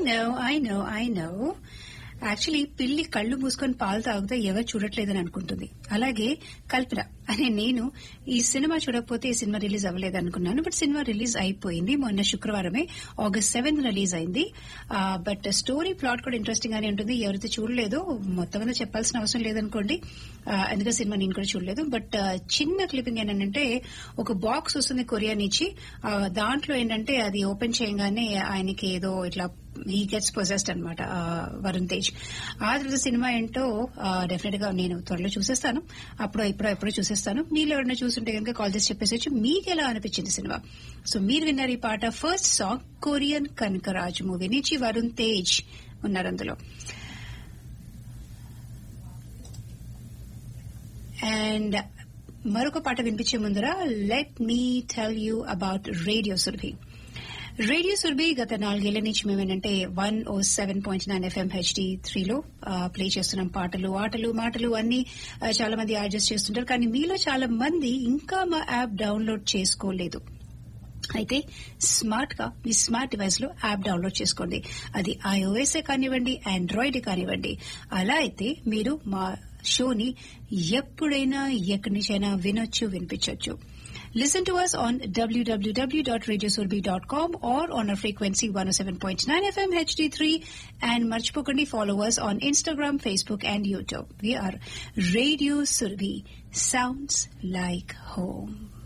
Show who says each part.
Speaker 1: No I know I know actually పిల్లి కళ్ళు మూసుకొని పాలు తాగితే ఎవరు చూడట్లేదని అనుకుంటుంది అలాగే కల్పన అనే నేను ఈ సినిమా చూడకపోతే ఈ సినిమా రిలీజ్ అవ్వలేదు అనుకున్నాను బట్ సినిమా రిలీజ్ అయిపోయింది మొన్న శుక్రవారమే ఆగస్ట్ సెవెంత్ రిలీజ్ అయింది బట్ స్టోరీ ప్లాట్ కూడా ఇంట్రెస్టింగ్ గానే ఉంటుంది ఎవరైతే చూడలేదో మొత్తం మీద చెప్పాల్సిన అవసరం లేదనుకోండి ఎందుకంటే సినిమా నేను కూడా చూడలేదు బట్ చిన్న క్లిప్పింగ్ ఏంటంటే ఒక బాక్స్ వస్తుంది కొరియా నుంచి ఆ, దాంట్లో ఏంటంటే అది ఓపెన్ చేయగానే ఆయనకి ఏదో ఇట్లా హీ గెట్స్ పొజెస్డ్ అనమాట వరుణ్ తేజ్ ఆ తర్వాత సినిమా ఏంటో డెఫినెట్ గా నేను త్వరలో చూసేస్తాను అప్పుడో ఇప్పుడో ఎప్పుడో చూసేస్తాను మీరు ఎవరైనా చూస్తుంటే కనుక కాల్ చేసి చెప్పేసి మీకు ఎలా అనిపించింది సినిమా సో మీరు విన్నారు ఈ పాట first song Korean Kanakaraj movie నుంచి వరుణ్ తేజ్ ఉన్నారు అందులో అండ్ మరొక పాట వినిపించే ముందర let me tell you about radio Surabhi radio Surabhi గత నాలుగేళ్ల నుంచి మేమేంటంటే one O seven point nine FM HD త్రీలో ప్లే చేస్తున్నాం పాటలు ఆటలు మాటలు అన్ని ఆ, చాలా మంది అడ్జస్ట్ చేస్తుంటారు కానీ మీలో చాలా మంది ఇంకా మా యాప్ డౌన్లోడ్ చేసుకోలేదు అయితే స్మార్ట్ గా మీ స్మార్ట్ డివైస్ లో యాప్ డౌన్లోడ్ చేసుకోండి అది ఐఓఎస్ కానివ్వండి ఆండ్రాయిడ్ కానివ్వండి అలా అయితే మీరు మా షోని ఎప్పుడైనా ఎక్కడి నుంచైనా వినొచ్చు వినిపించవచ్చు Listen to us on www.radiosurbi.com or on our frequency 107.9 FM HD3 and Marchpokandi follow us on Instagram, Facebook and YouTube. We are Radio Surbi. Sounds like home.